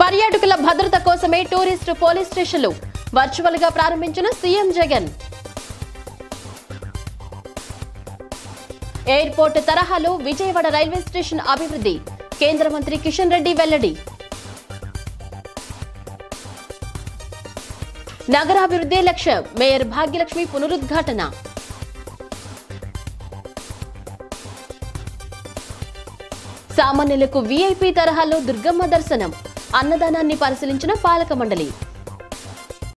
పర్యాటకుల భద్రత కోసమే టూరిస్ట్ పోలీస్ స్టేషన్లు వర్చువల్ గా ప్రారంభించిన సీఎం జగన్ ఎయిర్పోర్ట్ తరహాలో విజయవాడ రైల్వే స్టేషన్ అభివృద్ధి కేంద్ర మంత్రి కిషన్ రెడ్డి వెల్లడి నగరాభివృద్ధి లక్ష్యం మేయర్ భాగ్యలక్ష్మి పునరుద్ఘాటన సామాన్యులకు వీఐపీ తరహాలో దుర్గమ్మ దర్శనం అన్నదానాన్ని పరిశీలించిన పాలక మండలి